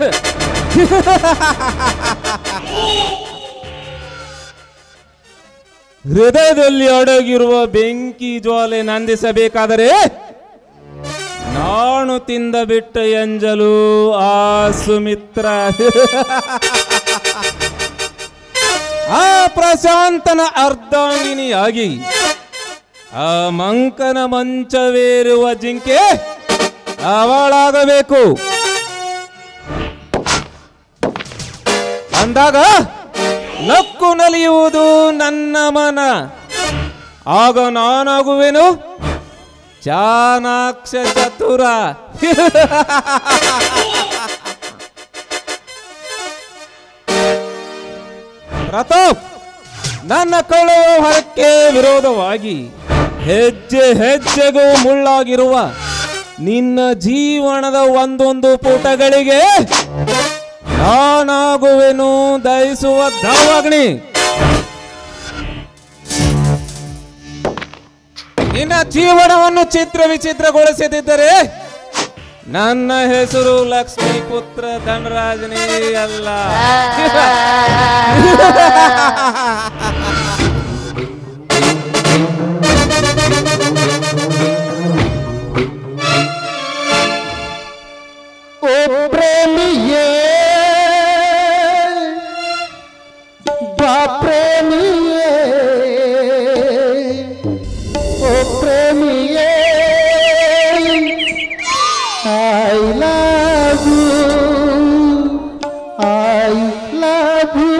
ಹೃದಯದಲ್ಲಿ ಅಡಗಿರುವ ಬೆಂಕಿ ಜ್ವಾಲೆ ನಂದಿಸಬೇಕಾದರೆ ನಾನು ತಿಂದ ಬಿಟ್ಟ ಎಂಜಲು ಆ ಸುಮಿತ್ರ ಆ ಪ್ರಶಾಂತನ ಅರ್ಧಾಂಗಿನಿಯಾಗಿ ಆ ಮಂಕನ ಮಂಚವೇರುವ ಜಿಂಕೆ ಅವಳಾಗಬೇಕು ಅಂದಾಗ ನಕ್ಕು ನಲಿಯುವುದು ನನ್ನ ಮನ ಆಗ ನಾನಾಗುವೆನು ಚಾಣಾಕ್ಷ ಚತುರ ಪ್ರತಾಪ್ ನನ್ನ ಕಳೆಯ ಹೊರಕ್ಕೆ ವಿರೋಧವಾಗಿ ಹೆಜ್ಜೆ ಹೆಜ್ಜೆಗೂ ಮುಳ್ಳಾಗಿರುವ ನಿನ್ನ ಜೀವನದ ಒಂದೊಂದು ಪುಟಗಳಿಗೆ ನಾನಾಗುವೆನು ದಯಿಸುವ ದಾವಾಗ್ನಿ ನಿನ್ನ ಜೀವನವನ್ನು ಚಿತ್ರ ವಿಚಿತ್ರಗೊಳಿಸದಿದ್ದರೆ ನನ್ನ ಹೆಸರು ಲಕ್ಷ್ಮೀ ಪುತ್ರ ಧನರಾಜನೇ ಅಲ್ಲ ಓ ಪ್ರೇಮಿಯೇ ಬಾ ಪ್ರೇಮಿಯೇ ಓ ಪ್ರೇಮಿಯೇ I love you I love you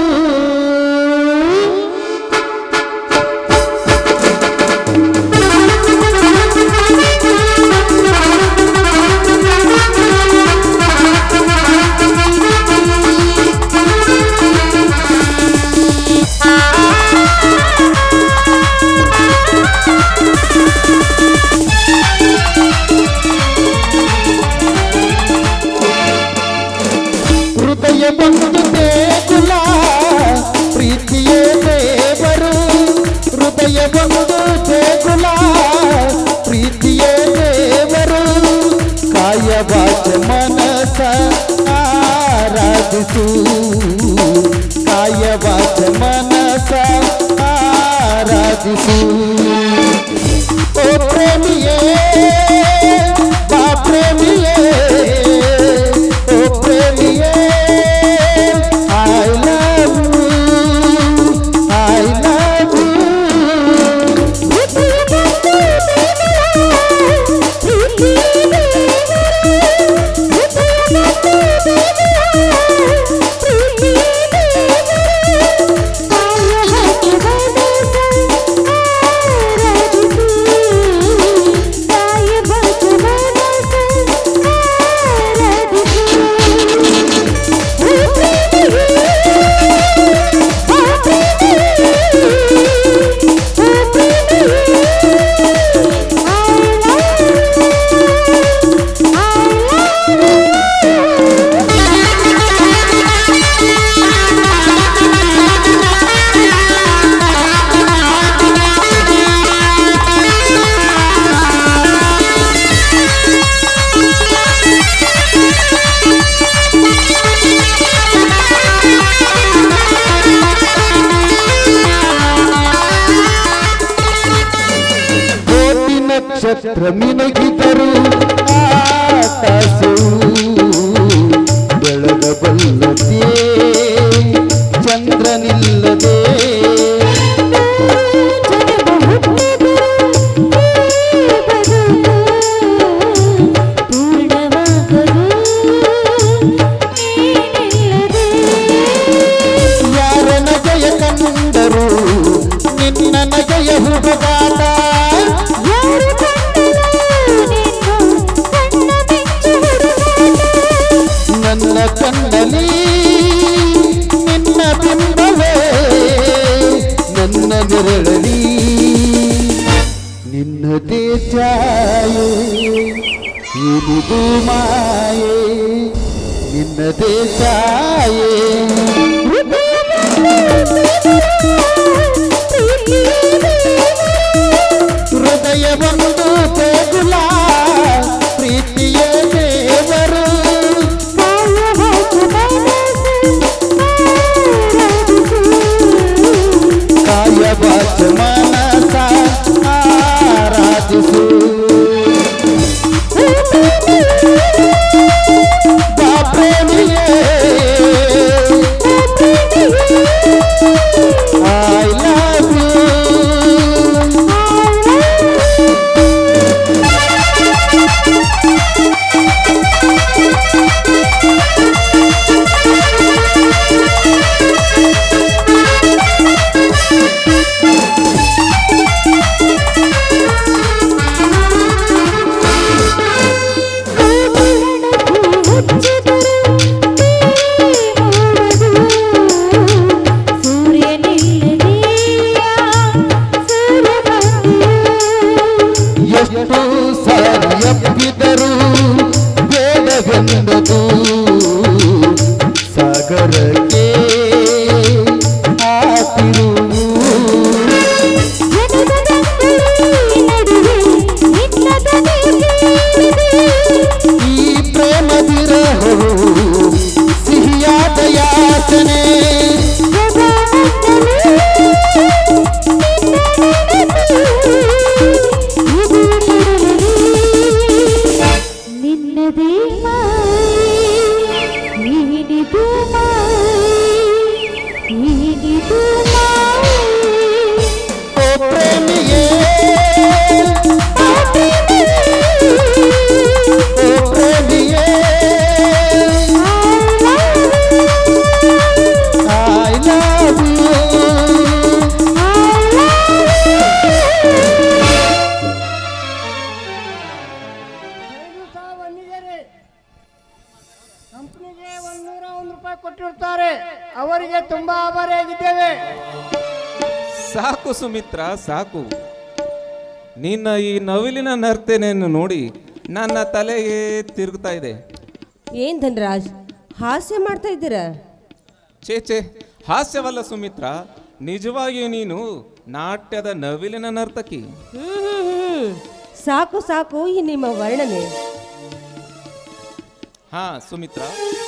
ಹೃದಯ ಬಂದು ದೇಗುಲ ಪ್ರೀತಿಯೇ ದೇವರು ಹೃದಯ ಬಂದು ದೇಗುಲ ಪ್ರೀತಿಯೇ ದೇವರು ಕಾಯ ವಾಚ ಮನಸ ಆರಾಧಿಸು ಕಾಯ ವಾಚ ಮನಸ ಆರಾಧಿಸು ಓ ಪ್ರೇಮಿಯೇ ಬಾ ಪ್ರೇಮಿಯೇ ಓ ಪ್ರೇಮಿಯೇ I love you I love you ಕೋಟಿ ನಕ್ಷತ್ರ ಮಿನುಗಿದರು ಆಕಾಶವು ಬೆಳಗಬಲ್ಲದೆ ಚಂದ್ರನಿಲ್ಲದೆ ಯಾರ ನಗೆಯ ಕಂಡರು ನಿನ್ನ ನಗೆಯ ಹುಡುಗಾಟ ನನ್ನ ಕಣ್ಣಲ್ಲಿ ನಿನ್ನ ಬಿಂಬವೇ ನನ್ನ ನೆರಳಲಿ ನಿನ್ನದೇ ಛಾಯೆ ಇದುದು ಮಾಯೆ ನಿನ್ನದೇ ಛಾಯೆ ಹೃದಯ ಒಂದು ದೇಗುಲ ಪ್ರೀತಿಯ ದೇವರು ಕಾಯ ಪ್ರೇಮಿಯೇ ಐ ಲವ್ ಯು ಎಷ್ಟು ಸಾರಿ ಅಪ್ಪಿದರು ಬೇಡವೆಂದದು ಸಾಗರಕ್ಕೆ ಹಾಕಿರುವು ಈ ಪ್ರೇಮ ವಿರಹವು ಸಿಹಿಯಾದ ಯಾತನೆ ನಿನ್ನದೇ ಏನಿದು ಏನಿದು ಓ ಪ್ರೇಮಿಯೇ ಓ ಪ್ರೇಮಿಯೇ ಐ ಲವ್ ಯು ಐದು ಸಾವಿರ ಬಂದಿದ್ದಾರೆ ಕಂಪ್ನಿಗೆ ಒಂದು ನೂರ ಒಂದು ರೂಪಾಯಿ ಕೊಟ್ಟಿರ್ತಾರೆ ಅವರಿಗೆ ತುಂಬಾ ಆಭಾರಿಯಾಗಿದ್ದೇವೆ ಸಾಕು ಸುಮಿತ್ರ ಸಾಕು ನಿನ್ನ ಈ ನವಿಲಿನ ನರ್ತನೆಯನ್ನು ನೋಡಿ ನನ್ನ ತಲೆಗೆ ತಿರುಗ್ತಾ ಇದೆ ಏನ್ ಧನರಾಜ್ ಹಾಸ್ಯ ಮಾಡ್ತಾ ಇದ್ದೀರಾ ಛೇ ಛೇ ಹಾಸ್ಯವಲ್ಲ ಸುಮಿತ್ರ ನಿಜವಾಗಿಯೂ ನೀನು ನಾಟ್ಯದ ನವಿಲಿನ ನರ್ತಕಿ ಹ್ಮ್ ಹ್ಮ್ ಹ್ಮ್ ಸಾಕು ಸಾಕು ಈ ನಿಮ್ಮ ವರ್ಣನೆ ಹಾ ಸುಮಿತ್ರ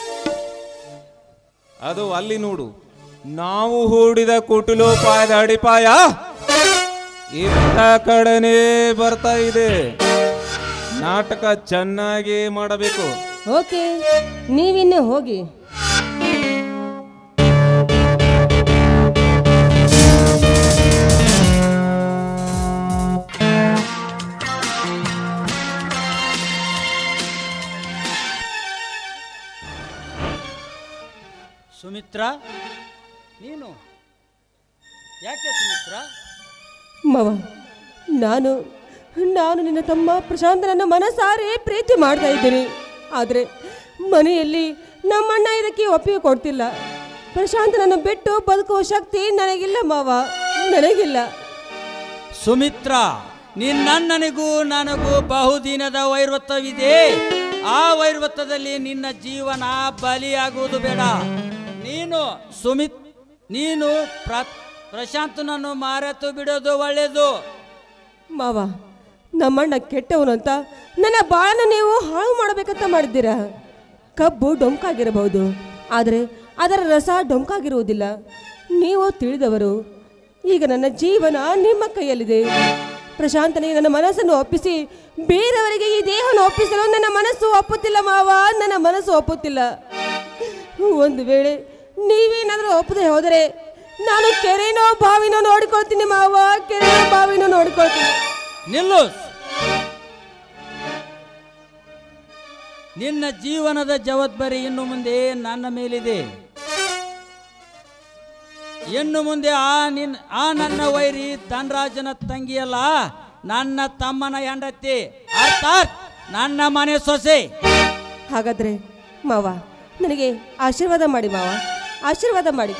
ಅದು ಅಲ್ಲಿ ನೋಡು ನಾವು ಹೂಡಿದ ಕುಟಿಲೋಪಾಯದ ಅಡಿಪಾಯ ಇತ್ತ ಕಡೆನೇ ಬರ್ತಾ ಇದೆ ನಾಟಕ ಚೆನ್ನಾಗಿ ಮಾಡಬೇಕು ಓಕೆ ನೀವಿನ್ನು ಹೋಗಿ ಸುಮಿತ್ರ ನೀನು ಯಾಕೆ ಸುಮಿತ್ರ ಮವ ನಾನು ನಾನು ನಿನ್ನ ತಮ್ಮ ಪ್ರಶಾಂತನನ್ನು ಮನಸಾರೆ ಪ್ರೀತಿ ಮಾಡ್ತಾ ಇದ್ದೀನಿ ಆದರೆ ಮನೆಯಲ್ಲಿ ನಮ್ಮಣ್ಣ ಇದಕ್ಕೆ ಒಪ್ಪಿಗೆ ಕೊಡ್ತಿಲ್ಲ ಪ್ರಶಾಂತನನ್ನು ಬಿಟ್ಟು ಬದುಕುವ ಶಕ್ತಿ ನನಗಿಲ್ಲ ಮಾವ ನನಗಿಲ್ಲ ಸುಮಿತ್ರ ನಿನ್ನಣ್ಣನಿಗೂ ನನಗೂ ಬಹುದಿನದ ವೈರತ್ವವಿದೆ ಆ ವೈರತ್ವದಲ್ಲಿ ನಿನ್ನ ಜೀವನ ಬಲಿಯಾಗುವುದು ಬೇಡ ನೀನು ಸುಮಿತ್ ನೀನು ಪ್ರ ಪ್ರಶಾಂತನನ್ನು ಮಾರೆತು ಬಿಡೋದು ಒಳ್ಳೆಯದು ಮಾವ ನಮ್ಮಣ್ಣ ಕೆಟ್ಟವನು ಅಂತ ನನ್ನ ಬಾಳನ್ನು ನೀವು ಹಾಳು ಮಾಡಬೇಕಂತ ಮಾಡಿದ್ದೀರಾ ಕಬ್ಬು ಡೊಂಕಾಗಿರಬಹುದು ಆದರೆ ಅದರ ರಸ ಡೊಂಕಾಗಿರುವುದಿಲ್ಲ ನೀವು ತಿಳಿದವರು ಈಗ ನನ್ನ ಜೀವನ ನಿಮ್ಮ ಕೈಯಲ್ಲಿದೆ ಪ್ರಶಾಂತನಿಗೆ ನನ್ನ ಮನಸ್ಸನ್ನು ಒಪ್ಪಿಸಿ ಬೇರೆಯವರಿಗೆ ಈ ದೇಹವನ್ನು ಒಪ್ಪಿಸಲು ನನ್ನ ಮನಸ್ಸು ಒಪ್ಪುತ್ತಿಲ್ಲ ಮಾವ ನನ್ನ ಮನಸ್ಸು ಒಪ್ಪುತ್ತಿಲ್ಲ ಒಂದು ವೇಳೆ ನೀವೇನಾದರೂ ಒಪ್ಪದೆ ಹೋದರೆ ನಾನು ಕೆರೆನೋ ಬಾವಿನೋ ನೋಡಿಕೊಳ್ತೀನಿ ಮಾವ ಕೆರೆನೋ ಬಾವಿನೋ ನೋಡಿಕೊಳ್ತೀನಿ ನಿಲ್ಲು ನಿನ್ನ ಜೀವನದ ಜವಾಬ್ದಾರಿ ಇನ್ನು ಮುಂದೆ ನನ್ನ ಮೇಲಿದೆ ಇನ್ನು ಮುಂದೆ ಆ ನಿನ್ ಆ ನನ್ನ ವೈರಿ ಧನರಾಜನ ತಂಗಿಯಲ್ಲ ನನ್ನ ತಮ್ಮನ ಹೆಂಡತಿ ಅರ್ಥಾತ್ ನನ್ನ ಮನೆ ಸೊಸೆ ಹಾಗಾದ್ರೆ ಮಾವ ನನಗೆ ಆಶೀರ್ವಾದ ಮಾಡಿ ಮಾವ ಆಶೀರ್ವಾದ ಮಾಡಿ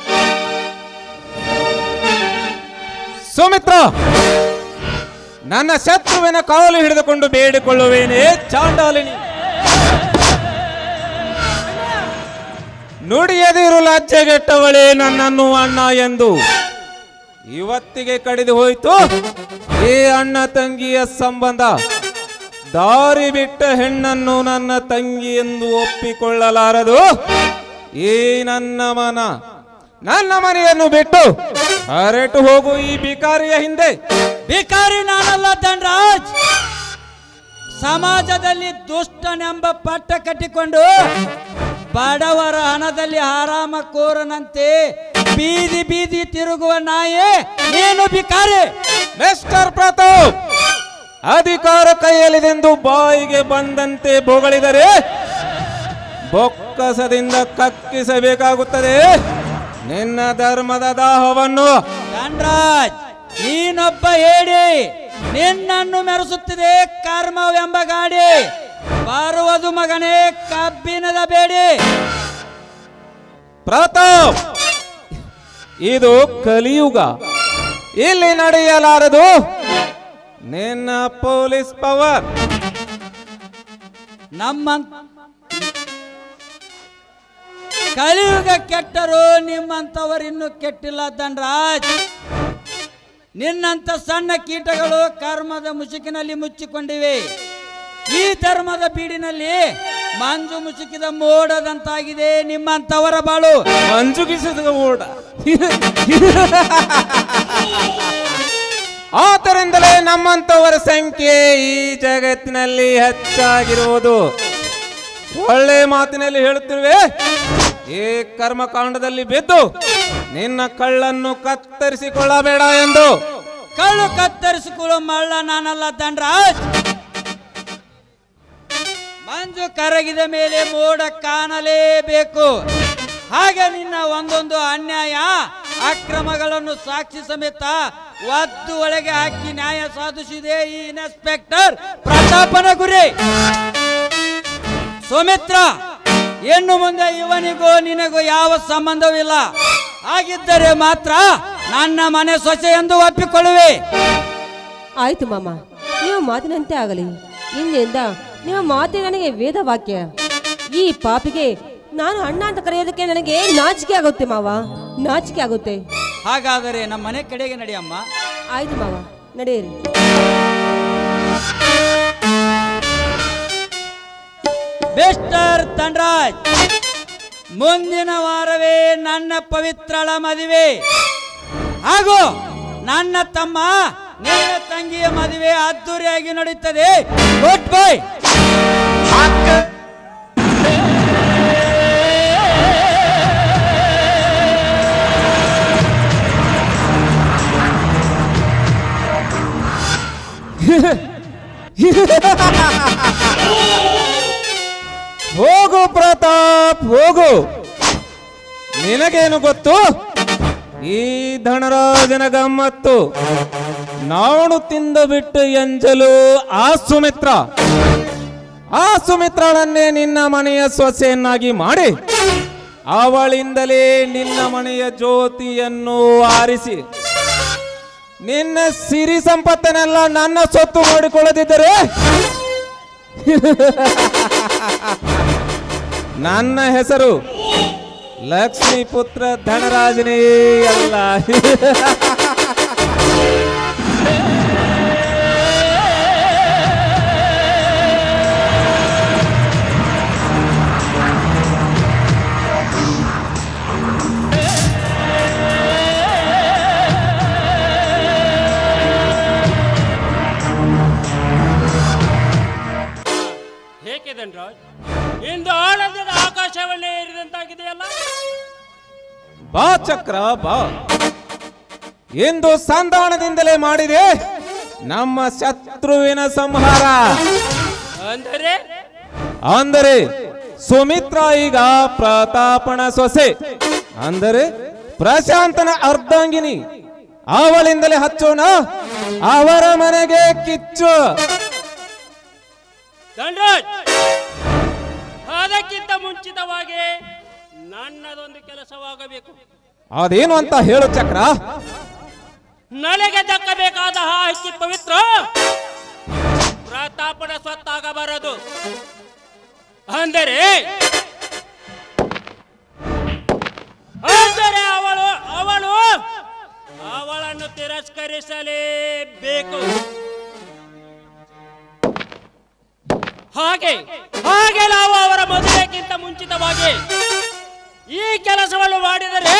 ಸುಮಿತ್ರ ನನ್ನ ಶತ್ರುವಿನ ಕಾಲು ಹಿಡಿದುಕೊಂಡು ಬೇಡಿಕೊಳ್ಳುವೇನೆ ಚಾಂಡಾಲಿನಿ ನುಡಿಯದಿರು ಲಜ್ಜೆಗೆಟ್ಟವಳೇ ನನ್ನನ್ನು ಅಣ್ಣ ಎಂದು ಇವತ್ತಿಗೆ ಕಡಿದು ಹೋಯಿತು ಈ ಅಣ್ಣ ತಂಗಿಯ ಸಂಬಂಧ ದಾರಿ ಬಿಟ್ಟ ಹೆಣ್ಣನ್ನು ನನ್ನ ತಂಗಿ ಎಂದು ಒಪ್ಪಿಕೊಳ್ಳಲಾರದು ಈ ನನ್ನ ಮನ ನನ್ನ ಮನೆಯನ್ನು ಬಿಟ್ಟು ಹೊರಟು ಹೋಗು ಈ ಬಿಕಾರಿಯ ಹಿಂದೆ ಭಿಕಾರಿ ನಾನಲ್ಲ ಧನರಾಜ್ ಸಮಾಜದಲ್ಲಿ ದುಷ್ಟನೆಂಬ ಪಟ್ಟ ಕಟ್ಟಿಕೊಂಡು ಬಡವರ ಹಣದಲ್ಲಿ ಆರಾಮ ಕೋರನಂತೆ ಬೀದಿ ಬೀದಿ ತಿರುಗುವ ನಾಯಿ ನೀನು ಬಿಕಾರಿ ಮಿಸ್ಟರ್ ಪ್ರತಾಪ್ ಅಧಿಕಾರ ಕೈಯಲ್ಲಿದೆಂದು ಬಾಯಿಗೆ ಬಂದಂತೆ ಬೊಗಳಿದರೆ ಬೊಕ್ಕಸದಿಂದ ಕಕ್ಕಿಸಬೇಕಾಗುತ್ತದೆ ನಿನ್ನ ಧರ್ಮದ ದಾಹವನ್ನು ಧನರಾಜ್ ನೀನೊಬ್ಬ ಹೇಳಿ ನಿನ್ನನ್ನು ಮೆರೆಸುತ್ತಿದೆ ಕರ್ಮವೆಂಬ ಗಾಡಿ ಬರುವುದು ಮಗನೇ ಕಬ್ಬಿಣದ ಬೇಡಿ ಪ್ರತಾಪ್ ಇದು ಕಲಿಯುಗ ಇಲ್ಲಿ ನಡೆಯಲಾರದು ನಿನ್ನ ಪೊಲೀಸ್ ಪವರ್ ನಮ್ಮ ಕಲಿಯುಗ ಕೆಟ್ಟರು ನಿಮ್ಮಂಥವರಿನ್ನೂ ಕೆಟ್ಟಿಲ್ಲ ಧನರಾಜ್ ನಿನ್ನಂಥ ಸಣ್ಣ ಕೀಟಗಳು ಕರ್ಮದ ಮುಸುಕಿನಲ್ಲಿ ಮುಚ್ಚಿಕೊಂಡಿವೆ ಈ ಧರ್ಮದ ಬೀಡಿನಲ್ಲಿ ಮಂಜು ಮುಸುಕಿದ ಮೋಡದಂತಾಗಿದೆ ನಿಮ್ಮಂಥವರ ಬಾಳು ಮಂಜುಗಿಸಿದ ಓಡ ಆದ್ದರಿಂದಲೇ ನಮ್ಮಂತವರ ಸಂಖ್ಯೆ ಈ ಜಗತ್ತಿನಲ್ಲಿ ಹೆಚ್ಚಾಗಿರುವುದು ಒಳ್ಳೆ ಮಾತಿನಲ್ಲಿ ಹೇಳುತ್ತಿರುವೆ ಈ ಕರ್ಮಕಾಂಡದಲ್ಲಿ ಬಿದ್ದು ನಿನ್ನ ಕಳ್ಳನ್ನು ಕತ್ತರಿಸಿಕೊಳ್ಳಬೇಡ ಎಂದು ಕಳ್ಳು ಕತ್ತರಿಸಿಕೊಳ್ಳೋ ಮಳ್ಳ ನಾನಲ್ಲ ದಂಡ್ರಾಜ್ ಮಂಜು ಕರಗಿದ ಮೇಲೆ ಮೋಡ ಕಾಣಲೇಬೇಕು ಹಾಗೆ ನಿನ್ನ ಒಂದೊಂದು ಅನ್ಯಾಯ ಅಕ್ರಮಗಳನ್ನು ಸಾಕ್ಷಿ ಸಮೇತ ಒದ್ದು ಒಳಗೆ ಹಾಕಿ ನ್ಯಾಯ ಸಾಧಿಸಿದೆ ಈ ಇನ್ಸ್ಪೆಕ್ಟರ್ ಪ್ರತಾಪನ ಗುರಿ ಸುಮಿತ್ರ ಇನ್ನು ಮುಂದೆ ಇವನಿಗೂ ನಿನಗೂ ಯಾವ ಸಂಬಂಧವಿಲ್ಲ ಹಾಗಿದ್ದರೆ ಮಾತ್ರ ನನ್ನ ಮನೆ ಸೊಸೆ ಎಂದು ಒಪ್ಪಿಕೊಳ್ಳುವೆ ಆಯ್ತು ಮಾಮ ನೀವು ಮಾತಿನಂತೆ ಆಗಲಿ ಇಂದಿನಿಂದ ನಿಮ್ಮ ಮಾತೆ ನನಗೆ ವೇದ ವಾಕ್ಯ ಈ ಪಾಪಿಗೆ ನಾನು ಅಣ್ಣ ಅಂತ ಕರೆಯೋದಕ್ಕೆ ನನಗೆ ನಾಚಿಕೆ ಆಗುತ್ತೆ ಮಾವ ನಾಚಿಕೆ ಆಗುತ್ತೆ ಹಾಗಾದರೆ ನಮ್ಮ ಮನೆ ಕಡೆಗೆ ನಡಿಯಮ್ಮ ಆಯ್ತು ಮಾವ ನಡೆಯಿರಿ ಮಿಸ್ಟರ್ ಧನರಾಜ್ ಮುಂದಿನ ವಾರವೇ ನನ್ನ ಪವಿತ್ರಳ ಮದುವೆ ಹಾಗೂ ನನ್ನ ತಮ್ಮ ನಿನ್ನ ತಂಗಿಯ ಮದುವೆ ಅದ್ದೂರಿಯಾಗಿ ನಡೀತದೆ ಗುಡ್ ಬೈ ಹೋಗು ಪ್ರತಾಪ್ ಹೋಗು ನಿನಗೇನು ಗೊತ್ತು ಈ ಧನರಾಜನ ಗಮ್ಮತ್ತು ನಾಣು ತಿಂದು ಬಿಟ್ಟು ಎಂಜಲು ಆ ಸುಮಿತ್ರ ಆ ಸುಮಿತ್ರಳನ್ನೇ ನಿನ್ನ ಮನೆಯ ಸೊಸೆಯನ್ನಾಗಿ ಮಾಡಿ ಅವಳಿಂದಲೇ ನಿನ್ನ ಮನೆಯ ಜ್ಯೋತಿಯನ್ನು ಆರಿಸಿ ನಿನ್ನ ಸಿರಿ ಸಂಪತ್ತನ್ನೆಲ್ಲ ನನ್ನ ಸೊತ್ತು ಮಾಡಿಕೊಳ್ಳದಿದ್ದರೆ ನನ್ನ ಹೆಸರು ಲಕ್ಷ್ಮೀ ಪುತ್ರ ಧನರಾಜನೇ ಅಲ್ಲ ಏಕೆ ಧನರಾಜ್ ಇಂದು ಆನಂದದ ಆಕಾಶವನ್ನೇ ಏರಿದಂತಾಗಿದೆಯಲ್ಲ ಬಾ ಚಕ್ರ ಬಾ ಎಂದು ಸಂಧಾನದಿಂದಲೇ ಮಾಡಿದೆ ನಮ್ಮ ಶತ್ರುವಿನ ಸಂಹಾರ ಅಂದರೆ ಅಂದರೆ ಸುಮಿತ್ರ ಈಗ ಪ್ರತಾಪನ ಸೊಸೆ ಅಂದರೆ ಪ್ರಶಾಂತನ ಅರ್ಧಾಂಗಿನಿ ಅವಳಿಂದಲೇ ಹಚ್ಚೋಣ ಅವರ ಮನೆಗೆ ಕಿಚ್ಚು ಧನರಾಜ್ ಅದಕ್ಕಿಂತ ಮುಂಚಿತವಾಗಿ ನನ್ನದೊಂದು ಕೆಲಸವಾಗಬೇಕು ಅದೇನು ಅಂತ ಹೇಳು ಚಕ್ರ ನನಗೆ ದಕ್ಕಬೇಕಾದ ಆ ಹಕ್ಕಿ ಪವಿತ್ರ ಪ್ರತಾಪನ ಸ್ವತ್ತಾಗಬಾರದು ಅಂದರೆ ಅಂದರೆ ಅವಳು ಅವಳು ಅವಳನ್ನು ತಿರಸ್ಕರಿಸಲೇಬೇಕು ಹಾಗೆ ಹಾಗೆ ನಾವು ಅವರ ಮದುವೆಗಿಂತ ಮುಂಚಿತವಾಗಿ ಈ ಕೆಲಸವನ್ನು ಮಾಡಿದರೆ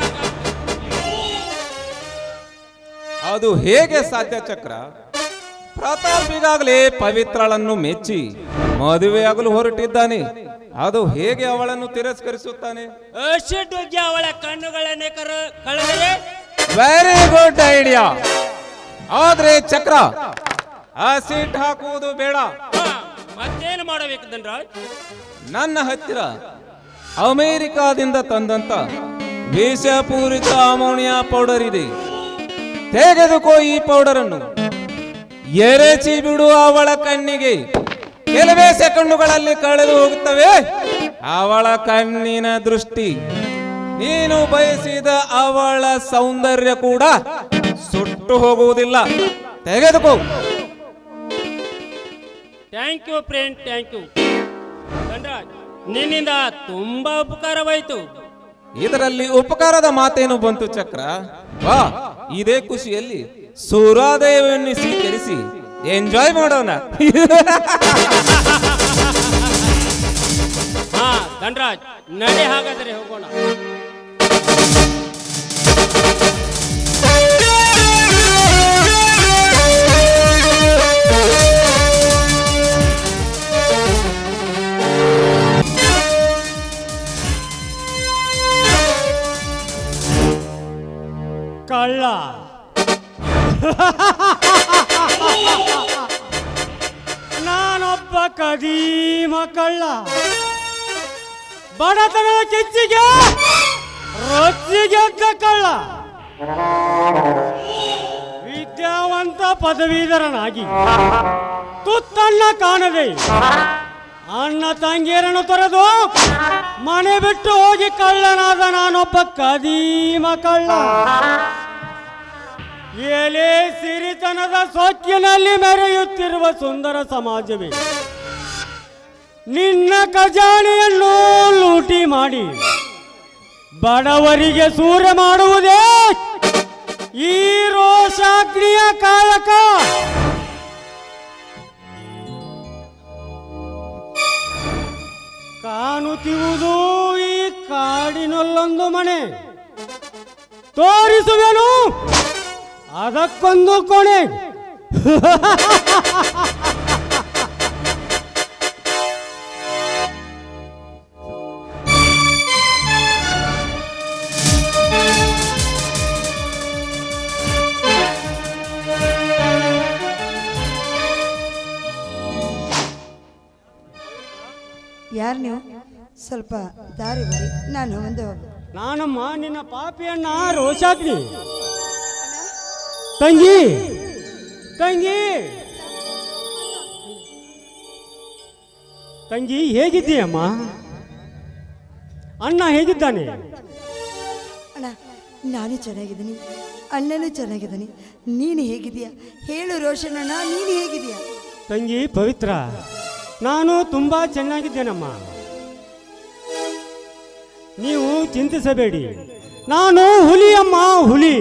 ಅದು ಹೇಗೆ ಸಾಧ್ಯ ಚಕ್ರ ಪ್ರತಾಪ್ ಈಗಾಗಲೇ ಪವಿತ್ರಳನ್ನು ಮೆಚ್ಚಿ ಮದುವೆಯಾಗಲು ಹೊರಟಿದ್ದಾನೆ ಅದು ಹೇಗೆ ಅವಳನ್ನು ತಿರಸ್ಕರಿಸುತ್ತಾನೆ ಅರ್ಷಡ್ ಹೋಗಿ ಅವಳ ಕಣ್ಣುಗಳನ್ನೇ ಕರ ಕಳೆದರೆ ವೆರಿ ಗುಡ್ ಐಡಿಯಾ ಆದ್ರೆ ಚಕ್ರ ಆಸಿಡ್ ಹಾಕುವುದು ಬೇಡ ಹಾ, ಮತ್ತೇನು ಮಾಡಬೇಕು ಧನರಾಜ್ ನನ್ನ ಹತ್ತಿರ ಅಮೆರಿಕಾದಿಂದ ತಂದಂತ ವಿಷಪೂರಿತ ಅಮೋನಿಯಾ ಪೌಡರ್ ಇದೆ ತೆಗೆದುಕೋ ಈ ಪೌಡರ್ ಅನ್ನು ಎರಚಿ ಬಿಡು ಅವಳ ಕಣ್ಣಿಗೆ ಕೆಲವೇ ಸೆಕೆಂಡುಗಳಲ್ಲಿ ಕಳೆದು ಹೋಗುತ್ತವೆ ಅವಳ ಕಣ್ಣಿನ ದೃಷ್ಟಿ ನೀನು ಬಯಸಿದ ಅವಳ ಸೌಂದರ್ಯ ಕೂಡ ಸುಟ್ಟು ಹೋಗುವುದಿಲ್ಲ ತೆಗೆದುಕೋ thank you friend thank you Dhanraj ನಿನ್ನಿಂದ ತುಂಬಾ ಉಪಕಾರವಾಯಿತು ಇದರಲ್ಲಿ ಉಪಕಾರದ ಮಾತೇನು ಬಂತು ಚಕ್ರ ವಾ ಇದೇ ಖುಷಿಯಲ್ಲಿ ಸೂರ್ಯೋದಯವನ್ನು ಸ್ವೀಕರಿಸಿ ಎಂಜಾಯ್ ಮಾಡೋಣ ಹಾ ಧನರಾಜ್ ನಡೆ ಹಾಗಾದರೆ ಹೋಗೋಣ ಕಳ್ಳ ನಾನೊಬ್ಬ ಕದೀಮ ಕಳ್ಳ ಬಡತನದ ಕಿಚ್ಚಿಗೆ ರೊಚ್ಚಿಗೆದ್ದ ಕಳ್ಳ ವಿದ್ಯಾವಂತ ಪದವೀಧರನಾಗಿ ತುತ್ತನ್ನ ಕಾಣದೆ ಅಣ್ಣ ತಂಗಿಯರನ್ನು ತೊರೆದು ಮನೆ ಬಿಟ್ಟು ಹೋಗಿ ಕಳ್ಳನಾದ ನಾನೊಬ್ಬ ಕದೀಮ ಕಳ್ಳ ಎಲೆ ಸಿರಿತನದ ಸೊಕ್ಕಿನಲ್ಲಿ ಮೆರೆಯುತ್ತಿರುವ ಸುಂದರ ಸಮಾಜವೇ ನಿನ್ನ ಖಜಾನೆಯನ್ನು ಲೂಟಿ ಮಾಡಿ ಬಡವರಿಗೆ ಸೂರ್ಯ ಮಾಡುವುದೇ ಈ ರೋಷಾಗ್ನಿಯ ಕಾಯಕ ಕಾಣುತ್ತಿರುವುದು ಈ ಕಾಡಿನಲ್ಲೊಂದು ಮನೆ ತೋರಿಸುವೆನು ಅದಕ್ಕೊಂದು ಕೊನೆ ಯಾರು ನೀವು ಸ್ವಲ್ಪ ದಾರಿ ಬರಿ ನಾನು ಮುಂದೆ ಹೋಗ್ಬೇಕು ನಾನಮ್ಮ ನಿನ್ನ ಪಾಪಿಯನ್ನ ರೋಷಾಗ್ನಿ ತಂಗಿ ತಂಗಿ ತಂಗಿ ಹೇಗಿದ್ದೀಯಮ್ಮ ಅಣ್ಣ ಹೇಗಿದ್ದಾನೆ ಅಣ್ಣ ನಾನು ಚೆನ್ನಾಗಿದ್ದೀನಿ ಅಣ್ಣನೂ ಚೆನ್ನಾಗಿದ್ದಾನೆ ನೀನು ಹೇಗಿದೀಯಾ ಹೇಳು ರೋಷನಣ್ಣ ನೀನು ಹೇಗಿದೀಯಾ ತಂಗಿ ಪವಿತ್ರ ನಾನು ತುಂಬಾ ಚೆನ್ನಾಗಿದ್ದೇನಮ್ಮ ನೀವು ಚಿಂತಿಸಬೇಡಿ ನಾನು ಹುಲಿಯಮ್ಮ ಹುಲಿ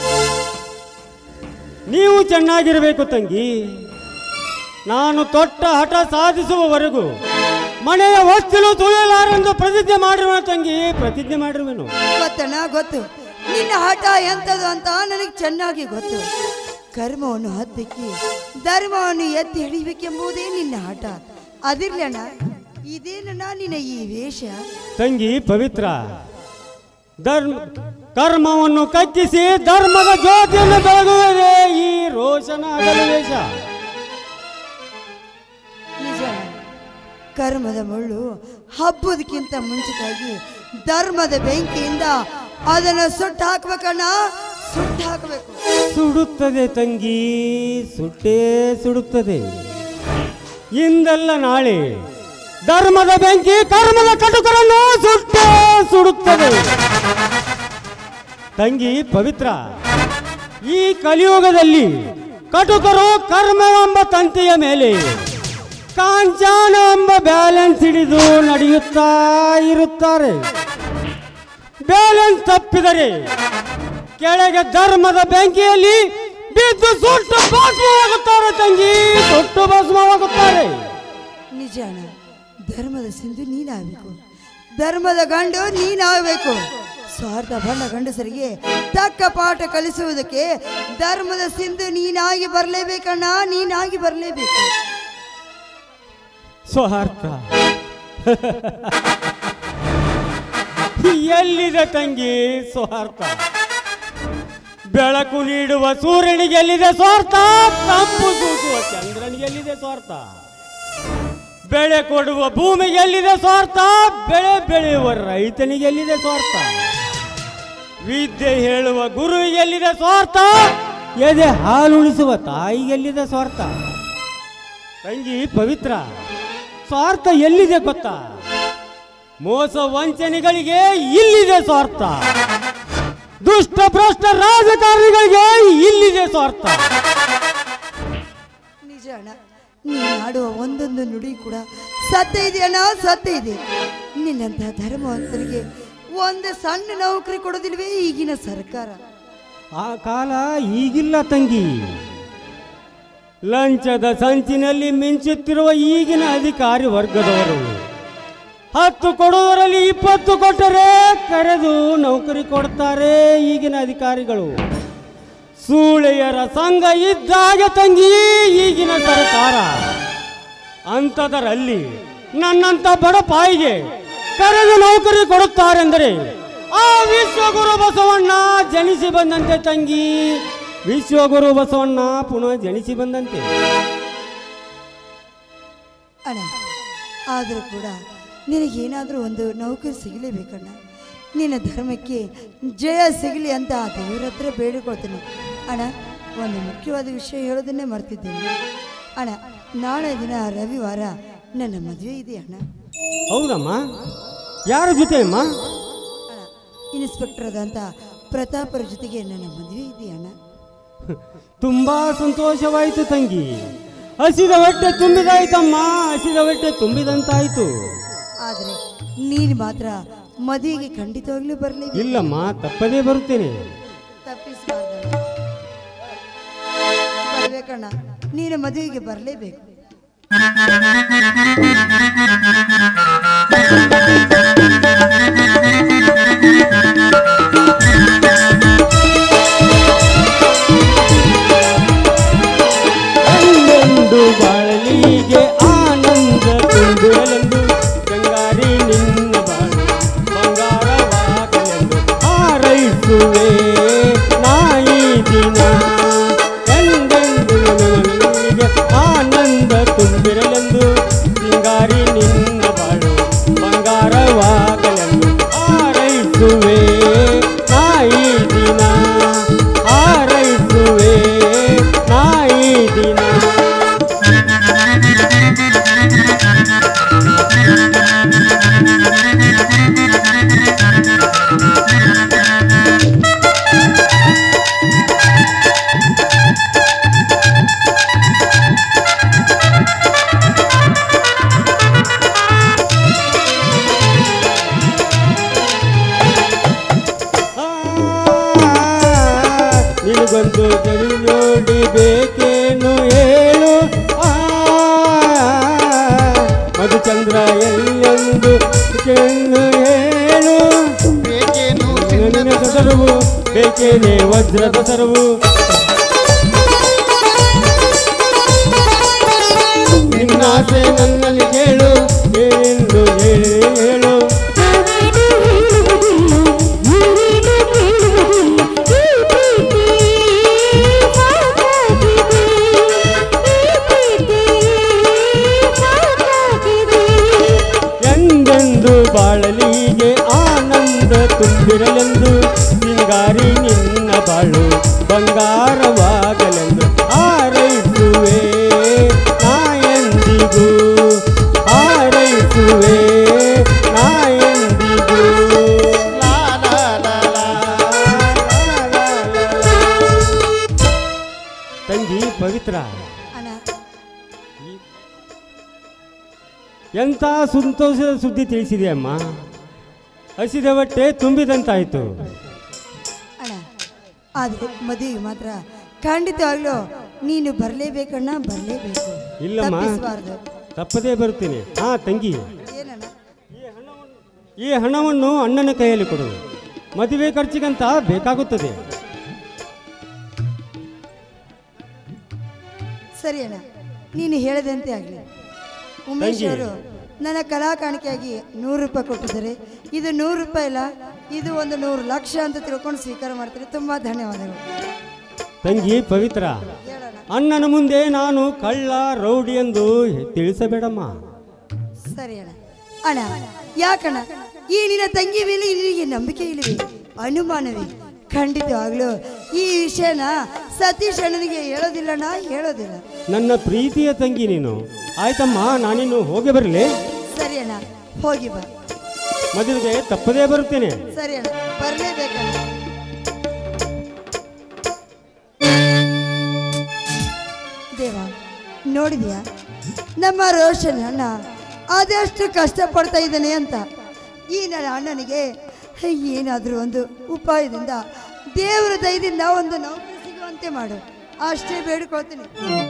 ನೀವು ಚೆನ್ನಾಗಿರಬೇಕು ತಂಗಿ ನಾನು ತೊಟ್ಟ ಹಠ ಸಾಧಿಸುವವರೆಗೂ ಮನೆಯ ಹೊಚ್ಚಲು ತುಳಿಯಲಾರೆಂದು ಪ್ರತಿಜ್ಞೆ ಮಾಡಿರುವೆ ತಂಗಿ ಪ್ರತಿಜ್ಞೆ ಮಾಡಿರುವೆನು ಗೊತ್ತಣ್ಣ ಗೊತ್ತು ನಿನ್ನ ಹಠ ಎಂಥದ್ದು ಅಂತ ನನಗೆ ಚೆನ್ನಾಗಿ ಗೊತ್ತು ಕರ್ಮವನ್ನು ಹತ್ತಿಕ್ಕಿ ಧರ್ಮವನ್ನು ಎತ್ತಿ ಹಿಡಿಬೇಕೆಂಬುದೇ ನಿನ್ನ ಹಠ ಅದಿರ್ಲಿ ಅಣ್ಣ ಇದೇನಣ್ಣ ನಿನ್ನ ಈ ವೇಷ ತಂಗಿ ಪವಿತ್ರ ಧರ್ಮ ಕರ್ಮವನ್ನು ಕಚ್ಚಿಸಿ ಧರ್ಮದ ಜ್ಯೋತಿಯನ್ನು ಬೆಳಗುವುದೇ ಈ ರೋಷನ ವೇಷ ನಿಜ ಅಣ್ಣ. ಕರ್ಮದ ಮುಳ್ಳು ಹಬ್ಬದಕ್ಕಿಂತ ಮುಂಚಿತಾಗಿ ಧರ್ಮದ ಬೆಂಕಿಯಿಂದ ಅದನ್ನು ಸುಟ್ಟು ಹಾಕ್ಬೇಕಣ್ಣ ಸುಟ್ಟು ಹಾಕಬೇಕು ಸುಡುತ್ತದೆ ತಂಗಿ ಸುಟ್ಟೇ ಸುಡುತ್ತದೆ ಇಂದಲ್ಲ ನಾಳೆ ಧರ್ಮದ ಬೆಂಕಿ ಕರ್ಮದ ಕಟುಕರನ್ನು ಸುಟ್ಟೇ ಸುಡುತ್ತದೆ ತಂಗಿ ಪವಿತ್ರ ಈ ಕಲಿಯುಗದಲ್ಲಿ ಕಟುಕರು ಕರ್ಮವೆಂಬ ತಂತಿಯ ಮೇಲೆ ಕಾಂಚಾನ ಎಂಬ ಬ್ಯಾಲೆನ್ಸ್ ಹಿಡಿದು ನಡೆಯುತ್ತಾ ಇರುತ್ತಾರೆ ಬ್ಯಾಲೆನ್ಸ್ ತಪ್ಪಿದರೆ ಕೆಳಗೆ ಧರ್ಮದ ಬೆಂಕಿಯಲ್ಲಿ ಬಿದ್ದು ಸುಟ್ಟು ಭಸ್ಮವಾಗುತ್ತಾರೆ ತಂಗಿ ಸುಟ್ಟು ಭಸ್ಮವಾಗುತ್ತಾರೆ ನಿಜ ಅಣ್ಣ ಧರ್ಮದ ಸಿಂಧು ನೀನಾಗಬೇಕು ಧರ್ಮದ ಗಂಡು ನೀನಾಗಬೇಕು ಸ್ವಾರ್ಥ ಬಣ್ಣ ಗಂಡಸರಿಗೆ ತಕ್ಕ ಪಾಠ ಕಲಿಸುವುದಕ್ಕೆ ಧರ್ಮದ ಸಿಂಧು ನೀನಾಗಿ ಬರಲೇಬೇಕಣ್ಣ ನೀನಾಗಿ ಬರಲೇಬೇಕು ಸ್ವಾರ್ಥ ಎಲ್ಲಿದೆ ತಂಗಿ ಸ್ವಾರ್ಥ ಬೆಳಕು ನೀಡುವ ಸೂರ್ಯನಿಗೆ ಎಲ್ಲಿದೆ ಸ್ವಾರ್ಥ ತಂಪು ಸೂಸುವ ಚಂದ್ರನಿಗೆ ಎಲ್ಲಿದೆ ಸ್ವಾರ್ಥ ಬೆಳೆ ಕೊಡುವ ಭೂಮಿಗೆ ಎಲ್ಲಿದೆ ಸ್ವಾರ್ಥ ಬೆಳೆ ಬೆಳೆಯುವ ರೈತನಿಗೆ ಎಲ್ಲಿದೆ ಸ್ವಾರ್ಥ ವಿದ್ಯೆ ಹೇಳುವ ಗುರುವಿಗೆ ಎಲ್ಲಿದೆ ಸ್ವಾರ್ಥ ಎದೆ ಹಾಲುಣಿಸುವ ತಾಯಿಗೆ ಎಲ್ಲಿದೆ ಸ್ವಾರ್ಥ ತಂಗಿ ಪವಿತ್ರ ಸ್ವಾರ್ಥ ಎಲ್ಲಿದೆ ಗೊತ್ತಾ ಮೋಸ ವಂಚನೆಗಳಿಗೆ ಇಲ್ಲಿದೆ ಸ್ವಾರ್ಥ ದುಷ್ಟ ಭ್ರಷ್ಟ ರಾಜಕಾರಣಿಗಳಿಗೆ ಇಲ್ಲಿದೆ ಸ್ವಾರ್ಥ ನಿಜ ಅಣ್ಣ ನೀನು ಆಡುವ ಒಂದೊಂದು ನುಡಿ ಕೂಡ ಸತ್ಯ ಇದೆ ಅಣ್ಣ ಸತ್ಯ ಇದೆ ನಿನ್ನಂತ ಧರ್ಮವಂತರಿಗೆ ಒಂದು ಸಣ್ಣ ನೌಕರಿ ಕೊಡೋದಿಲ್ವೇ ಈಗಿನ ಸರ್ಕಾರ ಆ ಕಾಲ ಈಗಿಲ್ಲ ತಂಗಿ ಲಂಚದ ಸಂಚಿನಲ್ಲಿ ಮಿಂಚುತ್ತಿರುವ ಈಗಿನ ಅಧಿಕಾರಿ ವರ್ಗದವರು ಹತ್ತು ಕೊಡುವುದರಲ್ಲಿ ಇಪ್ಪತ್ತು ಕೊಟ್ಟರೆ ಕರೆದು ನೌಕರಿ ಕೊಡ್ತಾರೆ ಈಗಿನ ಅಧಿಕಾರಿಗಳು ಸೂಳೆಯರ ಸಂಘ ಇದ್ದಾಗ ತಂಗಿ ಈಗಿನ ಸರ್ಕಾರ ಅಂಥದರಲ್ಲಿ ನನ್ನಂತ ಬಡ ಪಾಯಿಗೆ ಕರೆದು ನೌಕರಿ ಕೊಡುತ್ತಾರೆಂದರೆ ಆ ವಿಶ್ವಗುರು ಬಸವಣ್ಣ ಜನಿಸಿ ಬಂದಂತೆ ತಂಗಿ ವಿಶ್ವಗುರು ಬಸವಣ್ಣ ಪುನಃ ಜನಿಸಿ ಬಂದಂತೆ ಅಣ್ಣ ಆದರೂ ಕೂಡ ನಿನಗೇನಾದರೂ ಒಂದು ನೌಕರಿ ಸಿಗಲೇಬೇಕಣ್ಣ ನಿನ್ನ ಧರ್ಮಕ್ಕೆ ಜಯ ಸಿಗಲಿ ಅಂತ ಆ ದೇವರ ಹತ್ರ ಬೇಡಿಕೊಳ್ತೀನಿ ಅಣ್ಣ ಒಂದು ಮುಖ್ಯವಾದ ವಿಷಯ ಹೇಳೋದನ್ನೇ ಮರ್ತಿದ್ದೇನೆ ಅಣ್ಣ ನಾಳೆ ದಿನ ರವಿವಾರ ನನ್ನ ಮದುವೆ ಇದೆ ಅಣ್ಣ ಹೌದಮ್ಮ ಯಾರ ಜೊತೆ ಅಮ್ಮ ಅಣ್ಣ ಇನ್ಸ್ಪೆಕ್ಟರ್ ಆದಂಥ ಪ್ರತಾಪರ ಜೊತೆಗೆ ನನ್ನ ಮದುವೆ ಇದೆ ಅಣ್ಣ ತುಂಬಾ ಸಂತೋಷವಾಯಿತು ತಂಗಿ ಹಸಿದ ಹೊಟ್ಟೆ ತುಂಬಿದಾಯ್ತಮ್ಮ ಹಸಿದ ಹೊಟ್ಟೆ ತುಂಬಿದಂತಾಯ್ತು ಆದರೆ ನೀನು ಮಾತ್ರ ಮದುವೆಗೆ ಖಂಡಿತವಾಗ್ಲೂ ಬರಲೇಬೇಕು ಇಲ್ಲಮ್ಮ ತಪ್ಪದೇ ಬರುತ್ತೇನೆ ತಪ್ಪಿಸಬಾರ್ದಣ್ಣ ಬರ್ಬೇಕಣ್ಣ ನೀನು ಮದುವೆಗೆ ಬರಲೇಬೇಕು ಒಂದೊಂದು ಬಾಳಲಿಗೆ ಆನಂದ ತುಂಬಿರಲೆಂದು ಗಂಗಾರಿ ನಿನ್ನ ಬಾಳು ಬಂಗಾರವಾಗಲೆಂದು ಹಾರೈಸುವೆ ನಾಯಿ ದಿನ ಎಂದೆಂದು ನನಗೆ ಆನಂದ ತುಂಬಿರಲೆಂದು ಸಿಂಗಾರಿ ನಿನ್ನ ಬಾಳು ಬಂಗಾರವಾಗಲೆಂದು ಹಾರೈಸುವೆ ನಾಯಿ ದಿನ ಹಾರೈಸುವೆ ನಾಯಿ ದಿನ ನಿನಗೊಂದು ಗಡಿ ನೋಡಿ ಬೇಕೇನು ಹೇಳು ಆ, ಮಧುಚಂದ್ರ ಎಲ್ಲೆಂದು ಕೆನ್ನು ಹೇಳು ಬೇಕೇನು ನಿನ್ನ ಸರವು ಬೇಕೇನೆ ವಜ್ರದ ಸರವು ನಿನ್ನಾಸೆ ನನ್ನಲ್ಲಿ ಕೇಳು ಏನೆಂದು ಹೇಳು ಎಂದೆಂದು ಬಾಳಲಿಗೆ ಆನಂದ ತುಂಬಿರಲೆಂದು ಸಿಂಗಾರಿ ನಿನ್ನ ಬಾಳು ಬಂಗಾರವಾಗಲೆಂದು ಹಾರೈಸುವೆ ನಾಯಂದಿಗೂ ಹಾರೈಸುವೆ ನಾಯಂದಿಗೂ ಲಾ ಲಾ ಲಾ ಲಾ, ಲಾ ಲಾ ಲಾ. ತಂಗಿ ಪವಿತ್ರ ಅಣ್ಣ ಎಂಥ ಸಂತೋಷದ ಸುದ್ದಿ ತಿಳಿಸಿದೆ ಅಮ್ಮ ಹಸಿದ ಹೊಟ್ಟೆ ತುಂಬಿದಂತಾಯ್ತು ಅಣ್ಣ ಆದರೆ ಮದುವೆಗೆ ಮಾತ್ರ ಖಂಡಿತವಾಗ್ಲೂ ನೀನು ಬರಲೇಬೇಕಣ್ಣ ಬರಲೇಬೇಕು ಇಲ್ಲಮ್ಮ ತಪ್ಪಿಸಬಾರ್ದು ತಪ್ಪದೇ ಬರುತ್ತೇನೆ ಹಾ ತಂಗಿ ಏನಣ್ಣ ಈ ಹಣವನ್ನು ಅಣ್ಣನ ಕೈಯಲ್ಲಿ ಕೊಡು ಮದುವೆ ಖರ್ಚಿಗಂತ ಬೇಕಾಗುತ್ತದೆ ಸರಿ ಅಣ್ಣ ನೀನು ಹೇಳದಂತೆ ಆಗಲಿ ಉಮೇಶ್ ತಂಗಿ. ಅವರು ನನ್ನ ಕಲಾ ಕಾಣಿಕೆಯಾಗಿ ನೂರು ರೂಪಾಯಿ ಕೊಟ್ಟಿದ್ದಾರೆ ಇದು ನೂರು ರೂಪಾಯಿ ಇಲ್ಲ ಇದು ಒಂದು ನೂರು ಲಕ್ಷ ಅಂತ ತಿಳ್ಕೊಂಡು ಸ್ವೀಕಾರ ಮಾಡ್ತಾರೆ ತುಂಬಾ ಧನ್ಯವಾದಗಳು ತಂಗಿ ಪವಿತ್ರ ಹೇಳೋಣ ಅಣ್ಣನ ಮುಂದೆ ನಾನು ಕಳ್ಳ ರೌಡಿ ಎಂದು ತಿಳಿಸಬೇಡಮ್ಮ ಸರಿ ಅಣ್ಣ ಅಣ್ಣ ಯಾಕಣ್ಣ ಈ ನಿನ್ನ ತಂಗಿ ಮೇಲೆ ನಿನಗೆ ನಂಬಿಕೆ ಇಲ್ಲವೇ ಅನುಮಾನವೇ ಖಂಡಿತವಾಗ್ಲು ಈ ವಿಷಯನ ಸತೀಶ್ ಅಣ್ಣನಿಗೆ ಹೇಳೋದಿಲ್ಲಣ್ಣ ಹೇಳೋದಿಲ್ಲ ನನ್ನ ಪ್ರೀತಿಯ ತಂಗಿ ನೀನು ಆಯ್ತಮ್ಮ ನಾನಿನ್ನು ಹೋಗಿ ಬರಲಿ ಸರಿ ಅಣ್ಣ ಹೋಗಿ ಬಾ ಮದುವೆಗೆ ತಪ್ಪದೇ ಬರುತ್ತೇನೆ ಸರಿ ಅಣ್ಣ ಬರ್ಲೇಬೇಕಣ್ಣ ದೇವ ನೋಡಿದ್ಯಾ ನಮ್ಮ ರೋಷನ್ ಅಣ್ಣ ಅದೆಷ್ಟು ಕಷ್ಟಪಡ್ತಾ ಇದ್ದಾನೆ ಅಂತ ಈ ನನ್ನ ಅಣ್ಣನಿಗೆ ಏನಾದರೂ ಒಂದು ಉಪಾಯದಿಂದ ದೇವರ ದಯದಿಂದ ಒಂದು ನೌಕರಿ ಸಿಗುವಂತೆ ಮಾಡು ಅಷ್ಟೇ ಬೇಡ್ಕೊಳ್ತೀನಿ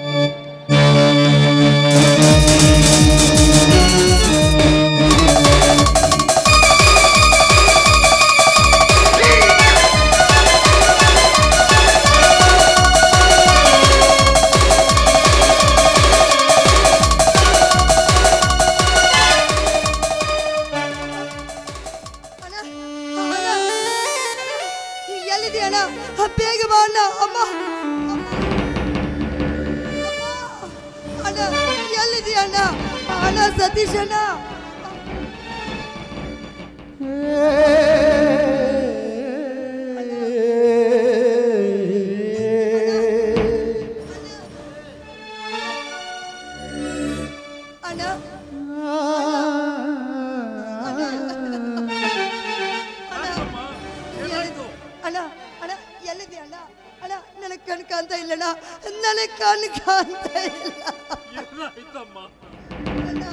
ಅಣ್ಣ, ಅಣ್ಣ, ಎಲ್ಲಿದೆ ಅಣ್ಣ ಬೇಗ ಬಾ ಅಣ್ಣ ಅಮ್ಮ ಅಮ್ಮ. ಅಮ್ಮ. ಅಣ್ಣ ಎಲ್ಲಿದೆ ಅಣ್ಣ ಅಣ್ಣ ಸತೀಶ್ ಅಣ್ಣ ಅಣ್ಣ ಎಲ್ಲಿದೆ? ಅಣ್ಣ ಅಣ್ಣ ಎಲ್ಲಿದೆ ಅಣ್ಣ ಅಣ್ಣ ನನಗೆ ಕಣ್ ಕಾಣ್ತಾ ಇಲ್ಲಣ್ಣ ನನಗೆ ಕಣ್ ಕಾಣ್ತಾ ಇಲ್ಲ ಅಣ್ಣ,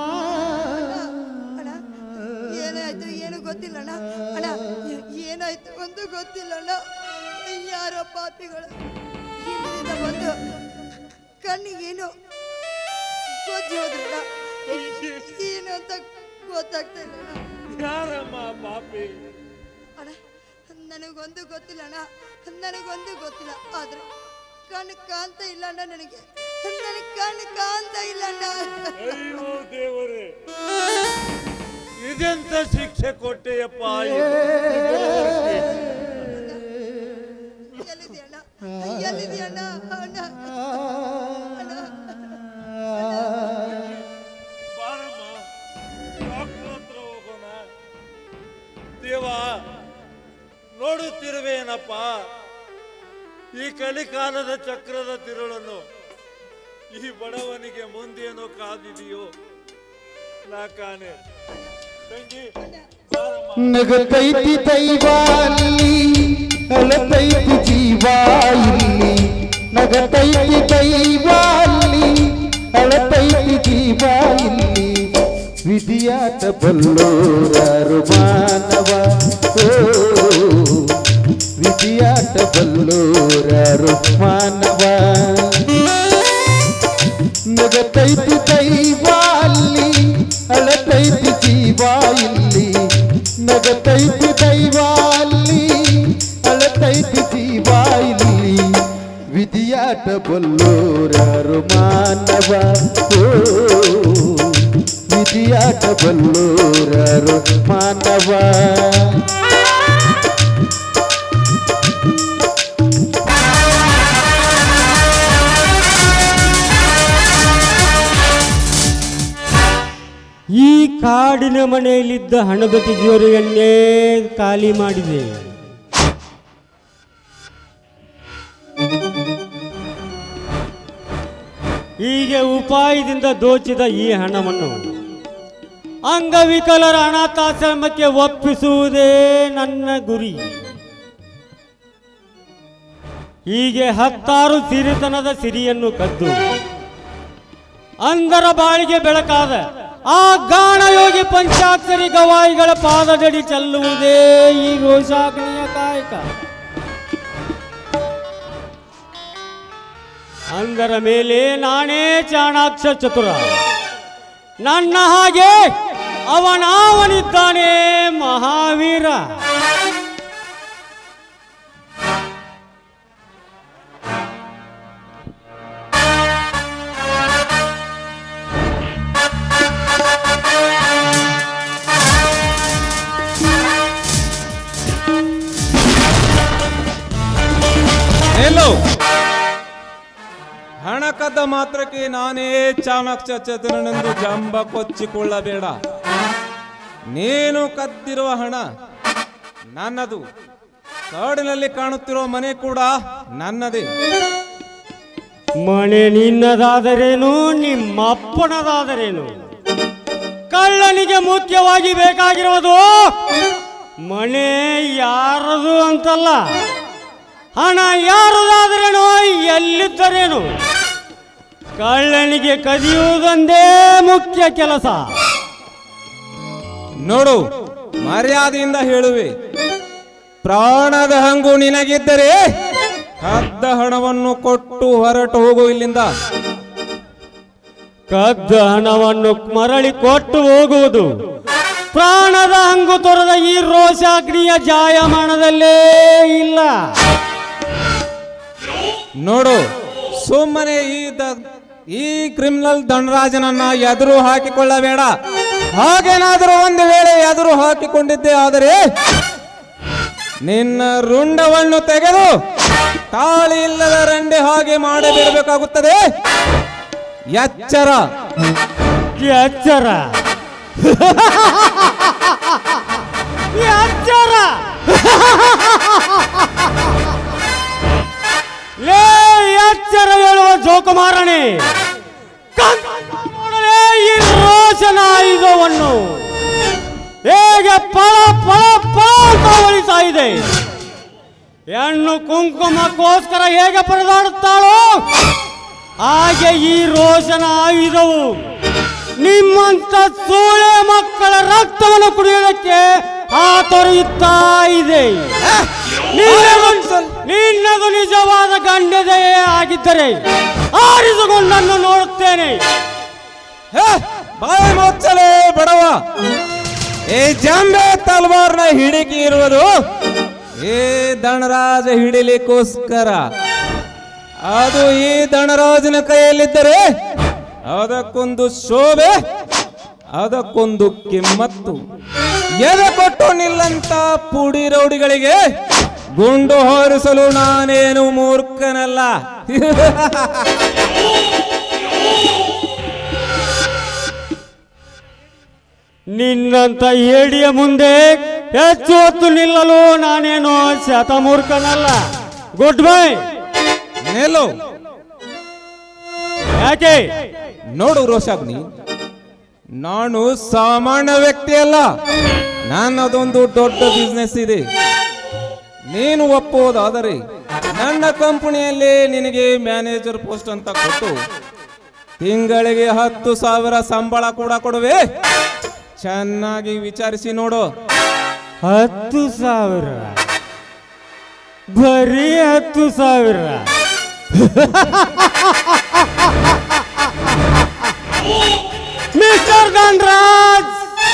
ಅಣ್ಣ, ಏನಾಯ್ತು ಏನು ಗೊತ್ತಿಲ್ಲ ಅಣ್ಣ ಅಣ್ಣ ಏ- ಏನಾಯ್ತು ಒಂದು ಗೊತ್ತಿಲ್ಲ ಅಣ್ಣ ಯಾರೋ ಪಾಪಿಗಳು ಹಿಂದಿನಿಂದ ಬಂದು ಕಣ್ಣಿಗೇನು ಗೊಜ್ಜು ಹೋದ್ರಣ್ಣ ಏನು ಅಂತ ಗೊತ್ತಾಗ್ತಾ ಇಲ್ಲ ಅಣ್ಣ ಯಾರಮ್ಮ ಪಾಪಿ ಅಣ್ಣ ನನಗೊಂದು ಗೊತ್ತಿಲ್ಲ ಅಣ್ಣ ನನಗೊಂದು ಗೊತ್ತಿಲ್ಲ ಆದ್ರೆ ಕಣ್ಣು ಕಾಣ್ತಾ ಇಲ್ಲ ಅಣ್ಣ ನನಗೆ ನನಗೆ ಕಣ್ಣು ಕಾಣ್ತಾ ಇಲ್ಲ ಅಣ್ಣ ಅಯ್ಯೋ ದೇವರೇ ಇದೆಂತ ಶಿಕ್ಷೆ ಕೊಟ್ಟೆಯಪ್ಪ ಎಲ್ಲಿದೆ ಅಣ್ಣ ಎಲ್ಲಿದೆ ಅಣ್ಣ ಅಣ್ಣ ಅಣ್ಣ ಬಾರಮ್ಮ ಡಾಕ್ಟರ್ ಹತ್ರ ಹೋಗೋಣ ದೇವ ನೋಡುತ್ತಿರುವೇನಪ್ಪ ಈ ಕಲಿಕಾಲದ ಚಕ್ರದ ತಿರುಳನ್ನು ಈ ಬಡವನಿಗೆ ಮುಂದೇನೋ ಕಾದಿದೆಯೋ ನಾ ಕಾಣೆ ತಂಗಿ ಬಾರಮ್ಮ ನಗತೈತಿ ದೈವ ಅಲ್ಲಿ ಅಳತೈತಿ ಜೀವ ಇಲ್ಲಿ ನಗತೈತಿ ದೈವ ಅಲ್ಲಿ ಅಳತೈತಿ ಜೀವ ಇಲ್ಲಿ ವಿಧಿಯಾಟ ಬಲ್ಲೋರಾರು ಮಾನವ ಓ ವಿಧಿಯಾಟ ಬಲ್ಲೋರಾರು ಮಾನವ ನಗತೈತಿ ದೈವ ಅಲ್ಲಿ ಅಳತೈತಿ ಜೀವ ಇಲ್ಲಿ ನಗತೈತಿ ದೈವ ಅಲ್ಲಿ ಅಳತೈತಿ ಜೀವ ಇಲ್ಲಿ ವಿಧಿಯಾಟ ಬಲ್ಲೋರಾರು ಮಾನವ ಓ ವಿಧಿಯಾಟ ಬಲ್ಲೋರಾರು ಮಾನವ ಈ ಕಾಡಿನ ಮನೆಯಲ್ಲಿದ್ದ ಹಣದ ತಿಜೋರಿಯನ್ನೇ ಖಾಲಿ ಮಾಡಿದೆ ಹೀಗೆ ಉಪಾಯದಿಂದ ದೋಚಿದ ಈ ಹಣವನ್ನು ಅಂಗವಿಕಲರ ಅನಾಥಾಶ್ರಮಕ್ಕೆ ಒಪ್ಪಿಸುವುದೇ ನನ್ನ ಗುರಿ ಹೀಗೆ ಹತ್ತಾರು ಸಿರಿತನದ ಸಿರಿಯನ್ನು ಕದ್ದು ಅಂದರ ಬಾಳಿಗೆ ಬೆಳಕಾದ ಆ ಗಾಣಯೋಗಿ ಪಂಚಾಕ್ಷರಿ ಗವಾಯಿಗಳ ಪಾದದಡಿ ಚೆಲ್ಲುವುದೇ ಈ ರೋಷಾಗ್ನಿಯ ಕಾಯಕ ಅಂದರ ಮೇಲೆ ನಾನೇ ಚಾಣಾಕ್ಷ ಚತುರ ನನ್ನ ಹಾಗೆ ಅವನಾವನಿದ್ದಾನೆ ಮಹಾವೀರ ನಾನೇ ಚಾಣಕ್ಯ ಚತುರನೆಂದು ಜಂಬ ಕೊಚ್ಚಿಕೊಳ್ಳಬೇಡ ನೀನು ಕದ್ದಿರುವ ಹಣ ನನ್ನದು ಕಾಡಿನಲ್ಲಿ ಕಾಣುತ್ತಿರುವ ಮನೆ ಕೂಡ ನನ್ನದೇ ಮನೆ ನಿನ್ನದಾದರೇನು ನಿಮ್ಮಪ್ಪನದಾದರೇನು ಕಳ್ಳನಿಗೆ ಮುಖ್ಯವಾಗಿ ಬೇಕಾಗಿರುವುದು ಮನೆ ಯಾರದು ಅಂತಲ್ಲ ಹಣ ಯಾರದಾದರೇನು ಎಲ್ಲಿದ್ದರೇನು ಕಳ್ಳನಿಗೆ ಕದಿಯುವುದೊಂದೇ ಮುಖ್ಯ ಕೆಲಸ ನೋಡು ಮರ್ಯಾದೆಯಿಂದ ಹೇಳುವೆ ಪ್ರಾಣದ ಹಂಗು ನಿನಗಿದ್ದರೆ ಕದ್ದ ಹಣವನ್ನು ಕೊಟ್ಟು ಹೊರಟು ಹೋಗು ಇಲ್ಲಿಂದ ಕದ್ದ ಹಣವನ್ನು ಮರಳಿ ಕೊಟ್ಟು ಹೋಗುವುದು ಪ್ರಾಣದ ಹಂಗು ತೊರೆದ ಈ ರೋಷಾಗ್ನಿಯ ಜಾಯಮಾನದಲ್ಲೇ ಇಲ್ಲ ನೋಡು ಸುಮ್ಮನೆ ಈ ದ- ಈ ಕ್ರಿಮಿನಲ್ ದಂಡರಾಜನನ್ನ ಎದುರು ಹಾಕಿಕೊಳ್ಳಬೇಡ ಹಾಗೇನಾದರೂ ಒಂದು ವೇಳೆ ಎದುರು ಹಾಕಿಕೊಂಡಿದ್ದೆ ಆದರೆ ನಿನ್ನ ರುಂಡವನ್ನು ತೆಗೆದು ತಾಳಿ ಇಲ್ಲದ ರಂಡೆ ಹಾಗೆ ಮಾಡಬಿಡಬೇಕಾಗುತ್ತದೆ ಎಚ್ಚರ ಎಚ್ಚರ ಎಚ್ಚರ ಲೇ ಎಚ್ಚರ ಹೇಳುವ ಜೋಕುಮಾರನೇ ನೋಡಲೇ ಈ ರೋಷನ ಆಯುಧವನ್ನು ಹೇಗೆ ಪಳ ಪಳ ಪಳ ಅಂತ ಹೊಳಿತಾ ಇದೆ ಹೆಣ್ಣು ಕುಂಕುಮಕ್ಕೋಸ್ಕರ ಹೇಗೆ ಪರದಾಡುತ್ತಾಳೋ ಹಾಗೆ ಈ ರೋಷನ ಆಯುಧವು ನಿಮ್ಮಂತ ಸೂಳೆ ಮಕ್ಕಳ ರಕ್ತವನ್ನು ಕುಡಿಯೋದಕ್ಕೆ ಹಾತೊರೆಯುತ್ತಾ ಇದೆ ನಿನ್ನದು- ನಿನ್ನದು ನಿಜವಾದ ಗಂಡದೆಯೇ ಆಗಿದ್ದರೆ ಆರಿಸಿಕೊಂಡನ್ನು ನೋಡುತ್ತೇನೆ ಹೇ, ಬಾಯಿ ಮುಚ್ಚಲೇ ಬಡವ ಈ ಜಂಬೆ ತಲ್ವಾರ್ನ ಹಿಡಿಕಿ ಇರುವುದು ಈ ದಣರಾಜ ಹಿಡಿಲಿಕ್ಕೋಸ್ಕರ ಅದು ಈ ದಣರಾಜನ ಕೈಯಲ್ಲಿದ್ದರೆ ಅದಕ್ಕೊಂದು ಶೋಭೆ ಅದಕ್ಕೊಂದು ಕಿಮ್ಮತ್ತು ಎದೆ ಕೊಟ್ಟು ನಿಲ್ಲಂತ ಪುಡಿ ರೌಡಿಗಳಿಗೆ ಗುಂಡು ಹೊರಿಸಲು ನಾನೇನು ಮೂರ್ಖನಲ್ಲ ನಿನ್ನಂತ ಏಡಿಯ ಮುಂದೆ ಹೆಚ್ಚು ಹೊತ್ತು ನಿಲ್ಲಲು ನಾನೇನು ಶತಮೂರ್ಖನಲ್ಲ ಗುಡ್ ಬೈ ನಿಲ್ಲು ಯಾಕೆ ನೋಡು ರೋಷಾಗ್ನಿ ನಾನು ಸಾಮಾನ್ಯ ವ್ಯಕ್ತಿ ಅಲ್ಲ ನನ್ನದೊಂದು ದೊಡ್ಡ ಬಿಸ್ನೆಸ್ ಇದೆ ನೀನು ಒಪ್ಪುವುದಾದರೆ ನನ್ನ ಕಂಪನಿಯಲ್ಲಿ ನಿನಗೆ ಮ್ಯಾನೇಜರ್ ಪೋಸ್ಟ್ ಅಂತ ಕೊಟ್ಟು ತಿಂಗಳಿಗೆ ಹತ್ತು ಸಾವಿರ ಸಂಬಳ ಕೂಡ ಕೊಡುವೆ ಚೆನ್ನಾಗಿ ವಿಚಾರಿಸಿ ನೋಡು ಹತ್ತು ಸಾವಿರ ಬರೀ ಹತ್ತು ಸಾವಿರ ಮಿಸ್ಟರ್ ಧನ್ರಾಜ್